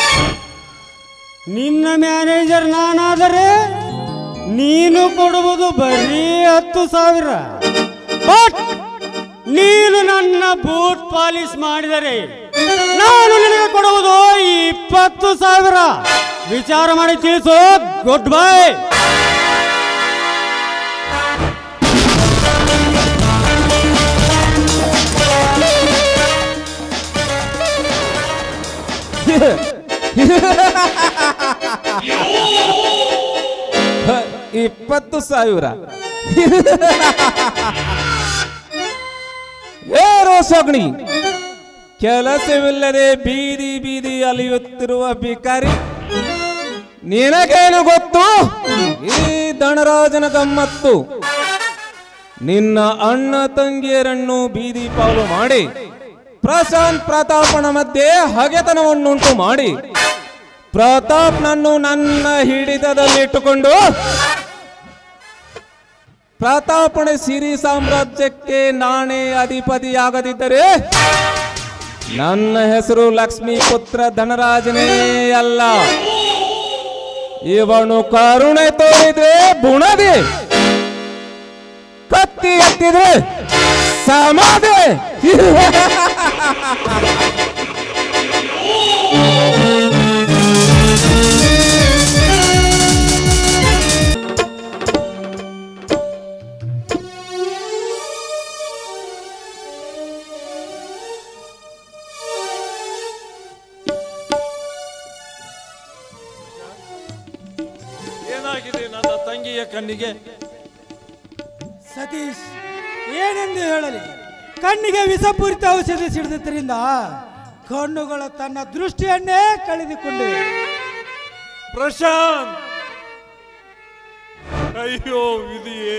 ನಿನ್ನ ಮ್ಯಾನೇಜರ್ ನಾನಾದರೆ ನೀನು ಕೊಡುವುದು ಬರೀ ಹತ್ತು ಸಾವಿರ ಬಟ್ ನೀನು ನನ್ನ ಬೂಟ್ ಪಾಲಿಶ್ ಮಾಡಿದರೆ ನಾನು ನಿನಗೆ ಕೊಡುವುದು ಇಪ್ಪತ್ತು ಸಾವಿರ ವಿಚಾರ ಮಾಡಿ ತಿಳಿಸು ಗುಡ್ ಬೈ ಹ, ಇಪ್ಪತ್ತು ಸಾವಿರ ಏ ರೋಷಾಗ್ನಿ ಕೆಲಸವಿಲ್ಲದೆ ಬೀದಿ ಬೀದಿ ಅಲಿಯುತ್ತಿರುವ ಭಿಕಾರಿ ನಿನಗೇನು ಗೊತ್ತು ಈ ದಣರಾಜನ ಗಮ್ಮತ್ತು ನಿನ್ನ ಅಣ್ಣ ತಂಗಿಯರನ್ನು ಬೀದಿ ಪಾಲು ಮಾಡಿ ಪ್ರಶಾಂತ್ ಪ್ರತಾಪನ ಮಧ್ಯೆ ಹಗೆತನವನ್ನುಂಟು ಮಾಡಿ ಪ್ರತಾಪ್ನನ್ನು ನನ್ನ ಹಿಡಿತದಲ್ಲಿಟ್ಟುಕೊಂಡು ಪ್ರತಾಪನ ಸಿರಿ ಸಾಮ್ರಾಜ್ಯಕ್ಕೆ ನಾನೇ ಅಧಿಪತಿಯಾಗದಿದ್ದರೆ ನನ್ನ ಹೆಸರು ಲಕ್ಷ್ಮೀ ಪುತ್ರ ಧನರಾಜನೇ ಅಲ್ಲ ಇವನು ಕರುಣೆ ತೋರಿದ್ರೆ ಬುಣದಿ ಕತ್ತಿ ಎತ್ತಿದ್ರೆ ಸಮಾಧಿ ತಂಗಿಯ ಕಣ್ಣಿಗೆ ಸತೀಶ್ ಏನೆಂದು ಹೇಳಲಿ ಕಣ್ಣಿಗೆ ವಿಷಪೂರಿತ ಔಷಧಿ ಸಿಡಿದ್ರಿಂದ ಕಣ್ಣುಗಳು ತನ್ನ ದೃಷ್ಟಿಯನ್ನೇ ಕಳೆದುಕೊಂಡಿವೆ ಪ್ರಶಾಂತ್ ಅಯ್ಯೋ ವಿಧಿಯೇ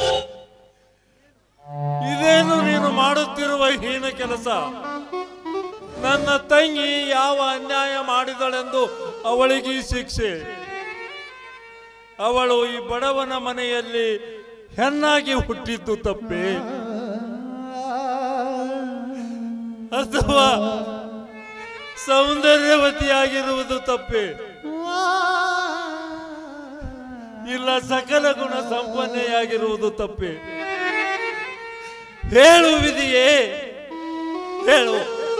ಇದೇನು ನೀನು ಮಾಡುತ್ತಿರುವ ಹೀನ ಕೆಲಸ ನನ್ನ ತಂಗಿ ಯಾವ ಅನ್ಯಾಯ ಮಾಡಿದಳೆಂದು ಅವಳಿಗೆ ಈ ಶಿಕ್ಷೆ ಅವಳು ಈ ಬಡವನ ಮನೆಯಲ್ಲಿ ಹೆಣ್ಣಾಗಿ ಹುಟ್ಟಿದ್ದು ತಪ್ಪೆ ಅಥವಾ ಸೌಂದರ್ಯವತಿಯಾಗಿರುವುದು ತಪ್ಪೆ ಇಲ್ಲ ಸಕಲ ಗುಣ ಸಂಪನ್ನೆಯಾಗಿರುವುದು ತಪ್ಪೆ ಹೇಳು ವಿಧಿಯೇ ಹೇಳು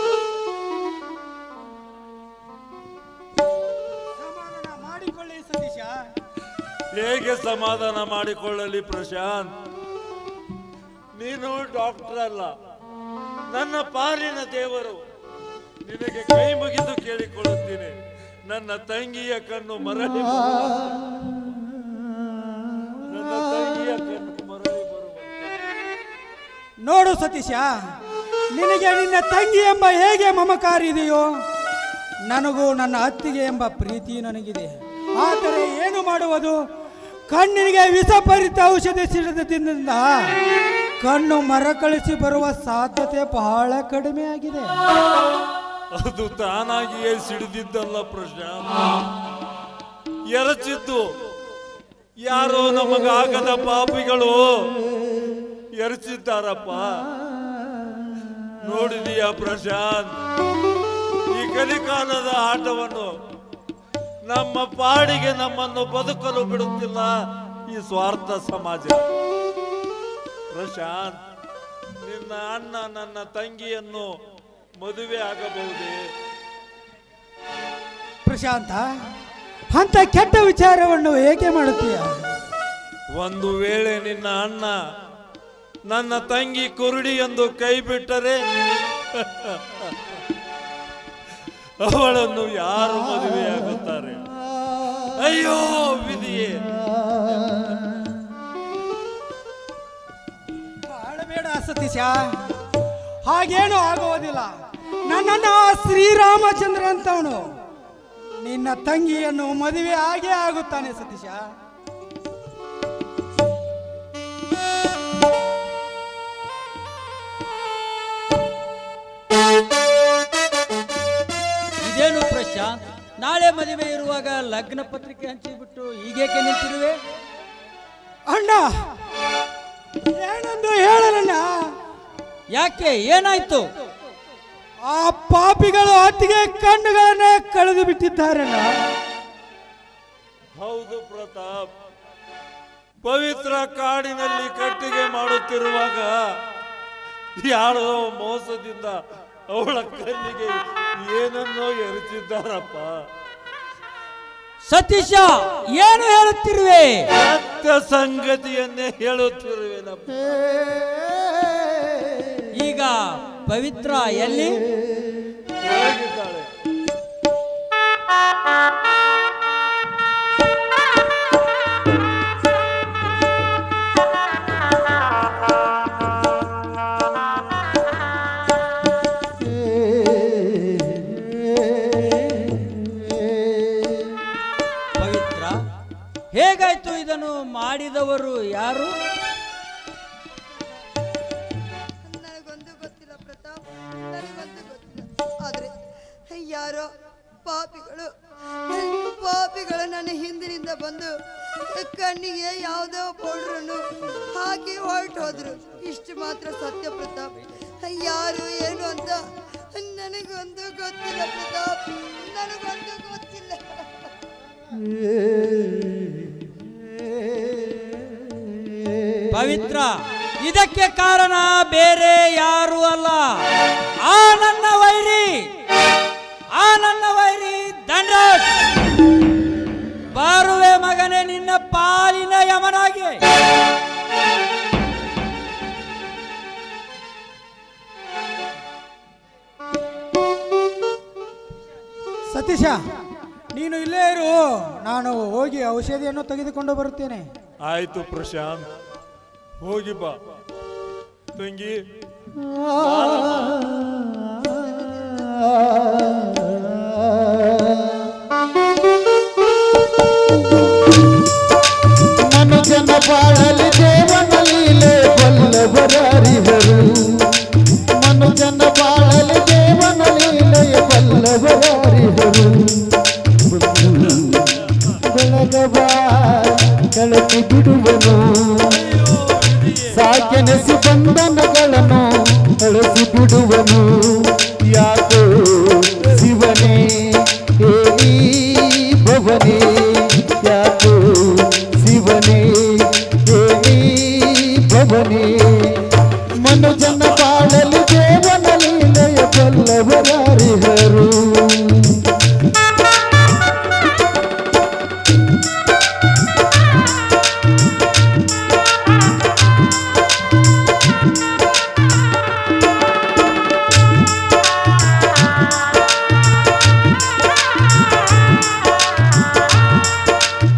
ಮಾಡಿಕೊಳ್ಳಿ ಸತೀಶ ಹೇಗೆ ಸಮಾಧಾನ ಮಾಡಿಕೊಳ್ಳಲಿ ಪ್ರಶಾಂತ್ ನೀನು ಡಾಕ್ಟರ್ ಅಲ್ಲ ನನ್ನ ಪಾಲಿನ ದೇವರು ನಿನಗೆ ಕೈ ಮುಗಿದು ಕೇಳಿಕೊಳ್ಳುತ್ತೇನೆ ನನ್ನ ತಂಗಿಯ ಕಣ್ಣು ಮರಳಿ ಬರುವಂತೆ. ನನ್ನ ತಂಗಿಯ ಕಣ್ಣು ಮರಳಿ ಬರುವಂತೆ. ನೋಡು ಸತೀಶ ನಿನಗೆ ನಿನ್ನ ತಂಗಿ ಎಂಬ ಹೇಗೆ ಮಮಕಾರ ಇದೆಯೋ ನನಗೂ ನನ್ನ ಅತ್ತಿಗೆ ಎಂಬ ಪ್ರೀತಿ ನನಗಿದೆ ಆದರೆ ಏನು ಮಾಡುವುದು ಕಣ್ಣಿಗೆ ವಿಷಪರಿತ ಔಷಧಿ ಸಿಡಿದಿಂದ ಕಣ್ಣು ಮರಕಳಿಸಿ ಬರುವ ಸಾಧ್ಯತೆ ಬಹಳ ಕಡಿಮೆ ಆಗಿದೆ ಅದು ತಾನಾಗಿಯೇ ಸಿಡಿದಿದ್ದಲ್ಲ ಪ್ರಶಾಂತ್ ಎರಚಿದ್ದು ಯಾರೋ ನಮಗಾಗದ ಪಾಪಿಗಳು ಎರಚಿದ್ದಾರಪ್ಪ ನೋಡಿದೀಯ ಪ್ರಶಾಂತ್ ಈ ಕಲಿಕಾಲದ ಆಟವನ್ನು ನಮ್ಮ ಪಾಡಿಗೆ ನಮ್ಮನ್ನು ಬದುಕಲು ಬಿಡುತ್ತಿಲ್ಲ ಈ ಸ್ವಾರ್ಥ ಸಮಾಜ ಪ್ರಶಾಂತ್ ನಿನ್ನ ಅಣ್ಣ ನನ್ನ ತಂಗಿಯನ್ನು ಮದುವೆ ಆಗಬಹುದೇ ಪ್ರಶಾಂತ ಅಂತ ಕೆಟ್ಟ ವಿಚಾರವನ್ನು ಏಕೆ ಮಾಡುತ್ತೀಯ ಒಂದು ವೇಳೆ ನಿನ್ನ ಅಣ್ಣ ನನ್ನ ತಂಗಿ ಕುರುಡಿ ಎಂದು ಕೈ ಬಿಟ್ಟರೆ ಅವಳನ್ನು ಯಾರು ಮದುವೆಯಾಗುತ್ತಾರೆ ಅಯ್ಯೋ ವಿಧಿಯೇ ಬೇಡ ಸತೀಶ ಹಾಗೇನು ಆಗುವುದಿಲ್ಲ ನನ್ನನ್ನ ಶ್ರೀರಾಮಚಂದ್ರ ಅಂತವನು ನಿನ್ನ ತಂಗಿಯನ್ನು ಮದುವೆ ಆಗೇ ಆಗುತ್ತಾನೆ ಸತೀಶ ಇದೇನು ಪ್ರಶಾಂತ್ ನಾಳೆ ಮದುವೆ ಇರುವಾಗ ಲಗ್ನ ಪತ್ರಿಕೆ ಹಂಚಿಬಿಟ್ಟು ಈಗೇಕೆ ನಿಂತಿರುವೆ ಅಣ್ಣ ಏನೆಂದು ಹೇಳಲಣ್ಣ ಯಾಕೆ ಏನಾಯ್ತು ಆ ಪಾಪಿಗಳು ಅತ್ತಿಗೆ ಕಣ್ಣುಗಳನ್ನೇ ಕಳೆದು ಬಿಟ್ಟಿದ್ದಾರಣ್ಣ ಹೌದು ಪ್ರತಾಪ್ ಪವಿತ್ರ ಕಾಡಿನಲ್ಲಿ ಕಟ್ಟಿಗೆ ಮಾಡುತ್ತಿರುವಾಗ ಯಾರೋ ಮೋಸದಿಂದ ಅವಳ ಕಣ್ಣಿಗೆ ಏನನ್ನೋ ಎರಚಿದ್ದಾರಪ್ಪ ಸತೀಶ ಏನು ಹೇಳುತ್ತಿರುವೆ ಸತ್ಯ ಸಂಗತಿಯನ್ನೇ ಹೇಳುತ್ತಿರುವೆನಪ್ಪ ಈಗ ಪವಿತ್ರ ಎಲ್ಲಿ ಹೋಗಿದ್ದಾಳೆ ಪವಿತ್ರ ಹೇಗಾಯ್ತು ಇದನ್ನು ಮಾಡಿದವರು ಯಾರು ನನಗೊಂದು ಗೊತ್ತಿಲ್ಲ ಪ್ರತಾಪ್ ನನಗೊಂದು ಗೊತ್ತಿಲ್ಲ ಆದ್ರೆ ಯಾರೋ ಪಾಪಿಗಳು ಪಾಪಿಗಳು ನನ್ನ ಹಿಂದಿನಿಂದ ಬಂದು ಕಣ್ಣಿಗೆ ಯಾವುದೋ ಪೌಡ್ರನ್ನು ಹಾಕಿ ಹೊರಟು ಹೋದ್ರು ಇಷ್ಟು ಮಾತ್ರ ಸತ್ಯ ಪ್ರತಾಪ್ ಯಾರು ಏನು ಅಂತ ನನಗೊಂದು ಗೊತ್ತಿಲ್ಲ ಪ್ರತಾಪ್ ನನಗೊಂದು ಗೊತ್ತಿಲ್ಲ ಪವಿತ್ರ ಇದಕ್ಕೆ ಕಾರಣ ಬೇರೆ ಯಾರು ಅಲ್ಲ ಆ ನನ್ನ ವೈರಿ ಆ ನನ್ನ ವೈರಿ ದಂಡರಾಜ್ ಬಾರುವೆ ಮಗನೇ ನಿನ್ನ ಪಾಲಿನ ಯಮನಾಗಿ ಸತೀಶ ನೀನು ಇಲ್ಲೇ ಇರು ನಾನು ಹೋಗಿ ಔಷಧಿಯನ್ನು ತೆಗೆದುಕೊಂಡು ಬರುತ್ತೇನೆ ಆಯ್ತು ಪ್ರಶಾಂತ್ ಹೋಗಿ ಬಾ ತಂಗಿ ಮನುಜನ ಬಾಳಲಿ ದೇವನ ಲೀಲೆ ಬಲ್ಲವರಾರಿವರು ಮನುಜನ ಬಾಳಲಿ ದೇವನ ಲೀಲೆ ಬಲ್ಲವರಾರಿವರು ಬೆಳಗವ ಕಳಚಿ ಬಿಡುವನು ಸಾಕೆನೆಸಿ ಬಂಧನಗಳನ್ನು ಅಳಿಸಿ ಬಿಡುವನು ಯಾಕೋ ಶಿವನೇ ಹೇಳಿ ಭವನೇ ಯಾಕೋ ಶಿವನೇ ಹೇಳಿ ಭವನೇ ಮನುಜನ ಬಾಳಲು ದೇವ